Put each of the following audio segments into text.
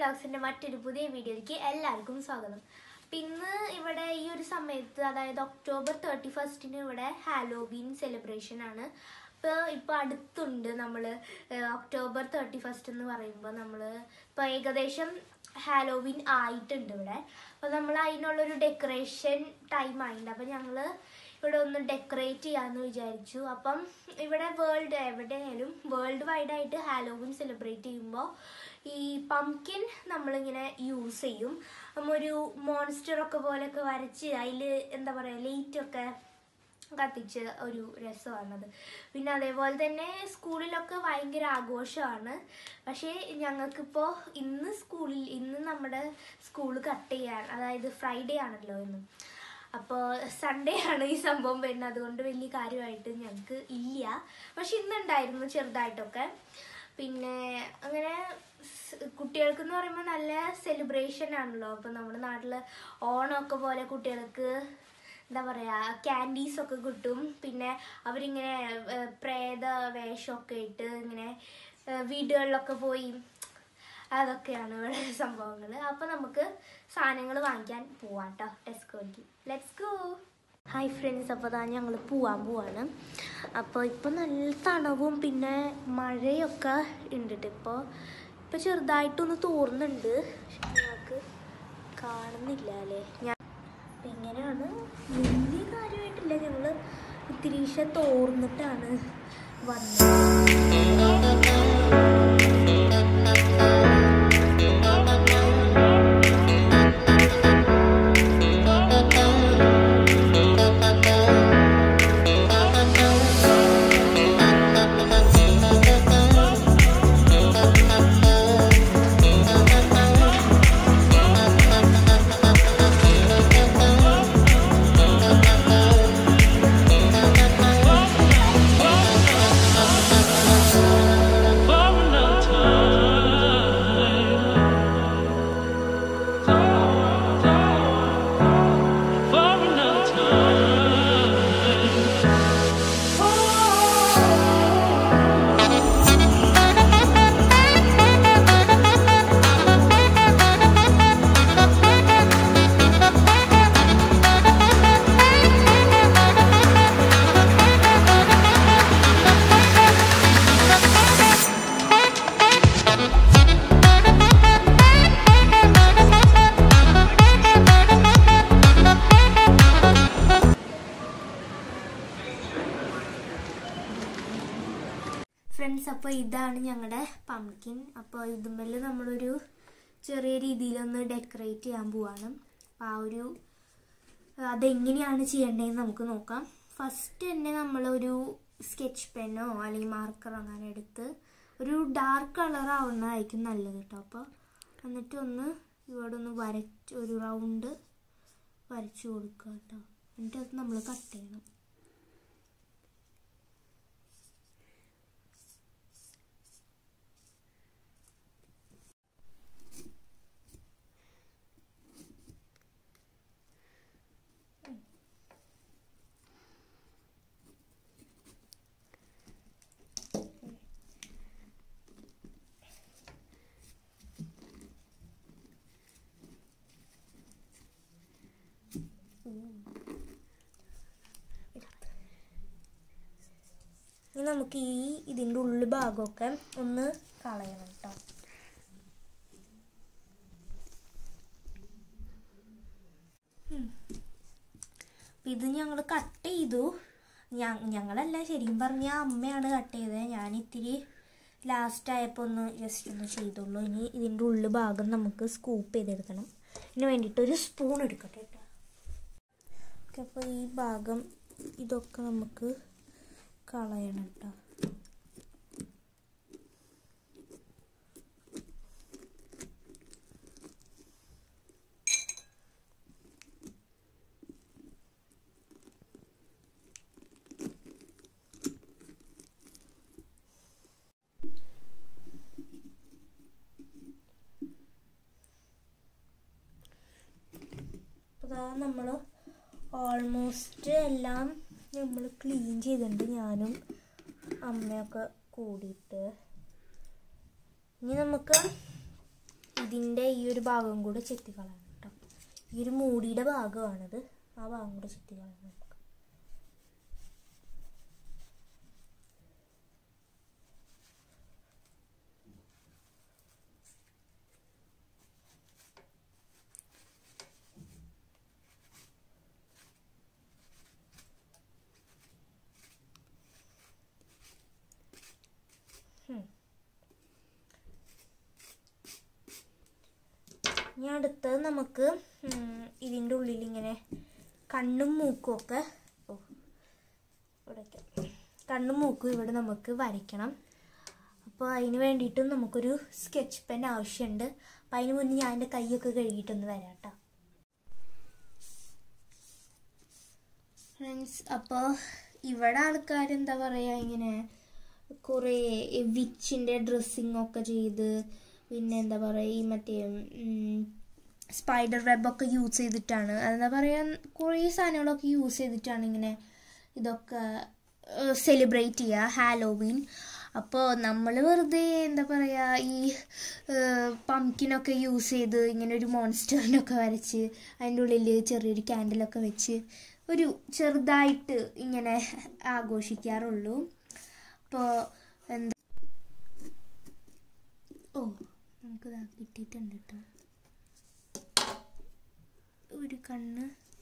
വ്ളോഗ്സിന്റെ മറ്റൊരു പുതിയ വീഡിയോയിലേക്ക് എല്ലാവർക്കും സ്വാഗതം അപ്പം ഇന്ന് ഇവിടെ ഈ ഒരു സമയത്ത് അതായത് ഒക്ടോബർ തേർട്ടി ഫസ്റ്റിന് ഇവിടെ ഹാലോബീൻ സെലിബ്രേഷൻ ആണ് ഇപ്പോൾ ഇപ്പോൾ അടുത്തുണ്ട് നമ്മൾ ഒക്ടോബർ തേർട്ടി ഫസ്റ്റ് എന്ന് പറയുമ്പോൾ നമ്മൾ ഇപ്പോൾ ഏകദേശം ഹാലോവിൻ ആയിട്ടുണ്ട് ഇവിടെ അപ്പോൾ നമ്മൾ അതിനുള്ളൊരു ഡെക്കറേഷൻ ടൈം ആയിട്ടുണ്ട് അപ്പം ഞങ്ങൾ ഇവിടെ ഒന്ന് ഡെക്കറേറ്റ് ചെയ്യാമെന്ന് വിചാരിച്ചു അപ്പം ഇവിടെ വേൾഡ് എവിടെയായാലും വേൾഡ് വൈഡ് ആയിട്ട് ഹാലോവിൻ സെലിബ്രേറ്റ് ചെയ്യുമ്പോൾ ഈ പംകിൻ നമ്മളിങ്ങനെ യൂസ് ചെയ്യും നമ്മ ഒരു മോൺസ്റ്റർ ഒക്കെ പോലെയൊക്കെ വരച്ച് അതിൽ എന്താ പറയുക ലൈറ്റ് ഒക്കെ കത്തിച്ച് ഒരു രസമാണത് പിന്നെ അതേപോലെ തന്നെ സ്കൂളിലൊക്കെ ഭയങ്കര ആഘോഷമാണ് പക്ഷേ ഞങ്ങൾക്കിപ്പോൾ ഇന്ന് സ്കൂളിൽ ഇന്ന് നമ്മുടെ സ്കൂൾ കട്ട് ചെയ്യാൻ അതായത് ഫ്രൈഡേ ആണല്ലോ ഇന്ന് അപ്പോൾ സൺഡേ ആണ് ഈ സംഭവം വരുന്നത് അതുകൊണ്ട് വലിയ കാര്യമായിട്ട് ഞങ്ങൾക്ക് ഇല്ല പക്ഷെ ഇന്നുണ്ടായിരുന്നു ചെറുതായിട്ടൊക്കെ പിന്നെ അങ്ങനെ കുട്ടികൾക്ക് എന്ന് പറയുമ്പോൾ നല്ല സെലിബ്രേഷൻ ആണല്ലോ അപ്പോൾ നമ്മുടെ നാട്ടിൽ ഓണമൊക്കെ പോലെ കുട്ടികൾക്ക് എന്താ പറയുക ക്യാൻഡീസ് ഒക്കെ കിട്ടും പിന്നെ അവരിങ്ങനെ ഏഹ്, പ്രേത വേഷമൊക്കെ ഇട്ട് ഇങ്ങനെ ഏഹ്, വീടുകളിലൊക്കെ പോയി അതൊക്കെയാണ് ഇവിടെ സംഭവങ്ങൾ അപ്പോൾ നമുക്ക് സാധനങ്ങൾ വാങ്ങിക്കാൻ പോവാം കേട്ടോ ടെസ്കോയ്ക്ക് ലെറ്റ്സ് ഗോ ഹായ് ഫ്രണ്ട്സ് അപ്പോൾ അതാ ഞങ്ങൾ പോവാൻ പോവാണ് അപ്പോൾ ഇപ്പോൾ നല്ല തണവും പിന്നെ മഴയൊക്കെ ഉണ്ട് ട്ടോ ഇപ്പോൾ ഇപ്പോൾ ചെറുതായിട്ടൊന്ന് തോർന്നുണ്ട് പക്ഷെ ഞങ്ങൾക്ക് കാണുന്നില്ല അല്ലേ ഞാൻ അപ്പം ഇങ്ങനെയാണ് വലിയ കാര്യമായിട്ടില്ല ഞങ്ങൾ ഇത്തിരീശ തോർന്നിട്ടാണ് വന്നത് for another time. For another time. Friends അപ്പോൾ ഇതാണ് ഞങ്ങളുടെ പംകിൻ അപ്പോൾ ഇതുമ്മൽ നമ്മളൊരു ചെറിയ രീതിയിലൊന്ന് ഡെക്കറേറ്റ് ചെയ്യാൻ പോവാണ് അപ്പോൾ ആ ഒരു അതെങ്ങനെയാണ് ചെയ്യേണ്ടതെന്ന് നമുക്ക് നോക്കാം ഫസ്റ്റ് തന്നെ നമ്മളൊരു സ്കെച്ച് പെന്നോ അല്ലെങ്കിൽ മാർക്കറോ അങ്ങനെ എടുത്ത് ഒരു ഡാർക്ക് കളർ ആവുന്നതായിരിക്കും നല്ലത് കേട്ടോ അപ്പോൾ എന്നിട്ട് ഒന്ന് ഇവിടെ ഒന്ന് വരച്ച് ഒരു റൗണ്ട് വരച്ചു കൊടുക്കുക കേട്ടോ എന്നിട്ട് അത് നമ്മൾ കട്ട് ചെയ്യണം ഇനി നമുക്ക് ഈ ഇതിൻ്റെ ഉള്ളിൽ ഭാഗമൊക്കെ ഒന്ന് കളയണം കേട്ടോ ഇത് ഞങ്ങൾ കട്ട് ചെയ്തു ഞ- ഞങ്ങളല്ല ശരിക്കും പറഞ്ഞാൽ അമ്മയാണ് കട്ട് ചെയ്തത് ഞാൻ ഇത്തിരി ലാസ്റ്റ് ആയപ്പോൾ ഒന്ന് ജസ്റ്റ് ഒന്ന് ചെയ്തുള്ളൂ ഇനി ഇതിൻ്റെ ഉള്ളിൽ ഭാഗം നമുക്ക് സ്കൂപ്പ് ചെയ്തെടുക്കണം ഇതിന് വേണ്ടിയിട്ട് ഒരു സ്പൂൺ എടുക്കട്ടെ കേട്ടോ ഓക്കെ അപ്പോൾ ഈ ഭാഗം ഇതൊക്കെ നമുക്ക് കളയണം കേട്ടോ അപ്പോൾ നമ്മൾ ഓൾമോസ്റ്റ് എല്ലാം നമ്മൾ ക്ലീൻ ചെയ്തിട്ടുണ്ട് ഞാനും അമ്മയൊക്കെ കൂടിയിട്ട് ഇനി നമുക്ക് ഇതിൻ്റെ ഈ ഒരു ഭാഗം കൂടെ ചെത്തിക്കളയണം കേട്ടോ ഈ ഒരു മൂടിയുടെ ഭാഗമാണിത് ആ ഭാഗം കൂടെ ചെത്തിക്കളയണം നമുക്ക് ഇനി അടുത്തത് നമുക്ക് ഉം, ഇതിൻ്റെ ഉള്ളിൽ ഇങ്ങനെ കണ്ണും മൂക്കും ഒക്കെ ഓ ഇവിടെ വെക്കാം. കണ്ണും മൂക്കും ഇവിടെ നമുക്ക് വരയ്ക്കണം അപ്പോൾ അതിന് വേണ്ടിയിട്ടും നമുക്കൊരു സ്കെച്ച് പെൻ ആവശ്യമുണ്ട് അപ്പം അതിന് മുന്നേ ഞാൻ എൻ്റെ കൈയൊക്കെ കഴുകിയിട്ടൊന്ന് വരാം കേട്ടോ ഫ്രണ്ട്സ് അപ്പോൾ ഇവിടെ ആൾക്കാർ എന്താ പറയുക ഇങ്ങനെ കുറേ വിച്ചിൻ്റെ ഡ്രസ്സിങ് ഒക്കെ ചെയ്ത് പിന്നെ എന്താ പറയുക ഈ മറ്റേ സ്പൈഡർ വെബൊക്കെ യൂസ് ചെയ്തിട്ടാണ് അതെന്താ പറയുക കുറേ സാധനങ്ങളൊക്കെ യൂസ് ചെയ്തിട്ടാണ് ഇങ്ങനെ ഇതൊക്കെ സെലിബ്രേറ്റ് ചെയ്യുക ഹാലോവീൻ അപ്പോൾ നമ്മൾ വെറുതെ എന്താ പറയുക ഈ പംകിനൊക്കെ യൂസ് ചെയ്ത് ഇങ്ങനെ ഒരു മോൺസ്റ്ററിനൊക്കെ വരച്ച് അതിൻ്റെ ഉള്ളിൽ ചെറിയൊരു ക്യാൻഡിലൊക്കെ വെച്ച് ഒരു ചെറുതായിട്ട് ഇങ്ങനെ ആഘോഷിക്കാറുള്ളൂ അപ്പോൾ എന്താ ഓ നമുക്കിതാ കിട്ടിയിട്ടുണ്ട് കേട്ടോ ഒരു കണ്ണ്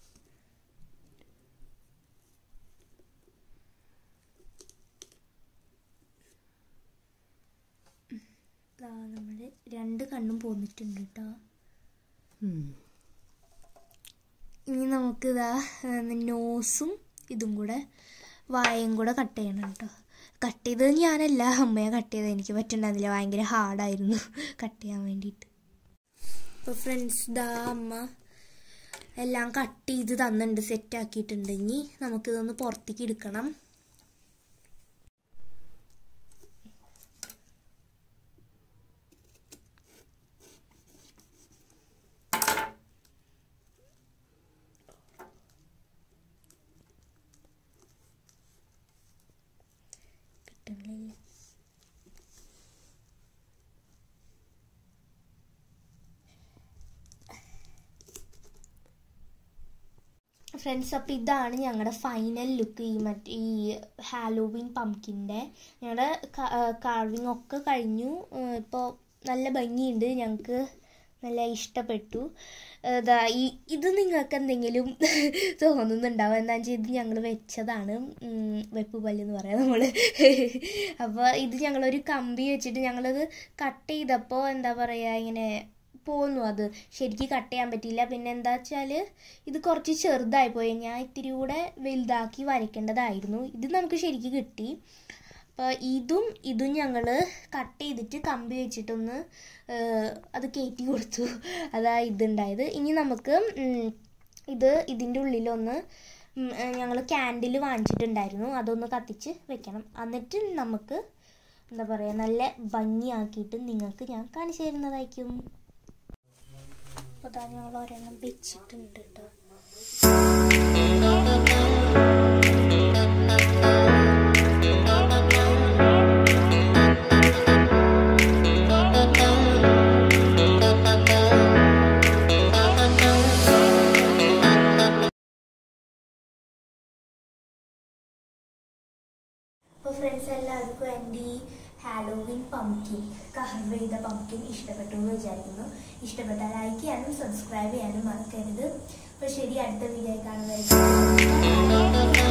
നമ്മൾ രണ്ട് കണ്ണും പോന്നിട്ടുണ്ട് കേട്ടോ ഇനി നമുക്കിതാ നോസും ഇതും കൂടെ വായയും കൂടെ കട്ട് ചെയ്യണം കേട്ടോ കട്ട് ചെയ്തത് ഞാനല്ല അമ്മയെ കട്ട് ചെയ്തത് എനിക്ക് പറ്റുന്നുണ്ടായിരുന്നില്ല ഭയങ്കര ഹാർഡായിരുന്നു കട്ട് ചെയ്യാൻ വേണ്ടിയിട്ട് അപ്പോൾ ഫ്രണ്ട്സ് ദാ അമ്മ എല്ലാം കട്ട് ചെയ്ത് തന്നിട്ടുണ്ട് സെറ്റ് ആക്കിയിട്ടുണ്ട് ഇനി നമുക്കിതൊന്ന് പുറത്തേക്ക് എടുക്കണം കിട്ടണില്ല ഫ്രണ്ട്സ് അപ്പോൾ ഇതാണ് ഞങ്ങളുടെ ഫൈനൽ ലുക്ക് ഈ മറ്റേ ഈ ഹാലോവിൻ പംകിൻ്റെ ഞങ്ങളുടെ കാർവിങ് ഒക്കെ കഴിഞ്ഞു ഇപ്പോൾ നല്ല ഭംഗിയുണ്ട് ഞങ്ങൾക്ക് നല്ല ഇഷ്ടപ്പെട്ടു ഇതാ ഈ ഇത് നിങ്ങൾക്ക് എന്തെങ്കിലും തോന്നുന്നുണ്ടാവും എന്താ വെച്ചാൽ ഇത് ഞങ്ങൾ വെച്ചതാണ് ഉം, വെപ്പ് പല്ല് എന്ന് പറയാം നമ്മൾ അപ്പോൾ ഇത് ഞങ്ങളൊരു കമ്പി വെച്ചിട്ട് ഞങ്ങളത് കട്ട് ചെയ്തപ്പോൾ എന്താ പറയുക ഇങ്ങനെ പോന്നു അത് ശരിക്കും കട്ട് ചെയ്യാൻ പറ്റിയില്ല പിന്നെ എന്താ വെച്ചാൽ ഇത് കുറച്ച് ചെറുതായി പോയി ഞാൻ ഇത്തിരി കൂടെ വലുതാക്കി വരയ്ക്കേണ്ടതായിരുന്നു ഇത് നമുക്ക് ശരിക്കും കിട്ടി അപ്പോൾ ഇതും ഇതും ഞങ്ങൾ കട്ട് ചെയ്തിട്ട് കമ്പി വെച്ചിട്ടൊന്ന് ഏഹ്, അത് കയറ്റി കൊടുത്തു അതാ ഇതുണ്ടായത് ഇനി നമുക്ക് ഉം, ഇത് ഇതിൻ്റെ ഉള്ളിലൊന്ന് ഞങ്ങൾ ക്യാൻഡിൽ വാങ്ങിച്ചിട്ടുണ്ടായിരുന്നു അതൊന്ന് കത്തിച്ച് വെക്കണം എന്നിട്ട് നമുക്ക് എന്താ പറയുക നല്ല ഭംഗിയാക്കിയിട്ട് നിങ്ങൾക്ക് ഞാൻ കാണിച്ചു തരുന്നതായിരിക്കും അപ്പോൾ അതാ ഞങ്ങൾ ഒരെണ്ണം വെച്ചിട്ടുണ്ട് കേട്ടോ അപ്പോൾ ഫ്രണ്ട്സ് എല്ലാവർക്കും എൻ്റെ ഈ ഹാലോവിൻ പംകിൻ കർവ് ചെയ്ത പംകിൻ ഇഷ്ടപ്പെട്ടു എന്ന് വിചാരിക്കുന്നു ഇഷ്ടപ്പെട്ടാൽ ലൈക്ക് ചെയ്യാനും സബ്സ്ക്രൈബ് ചെയ്യാനും മറക്കരുത് അപ്പോൾ ശരി അടുത്ത വീഡിയോ കാണുന്നതായിരിക്കും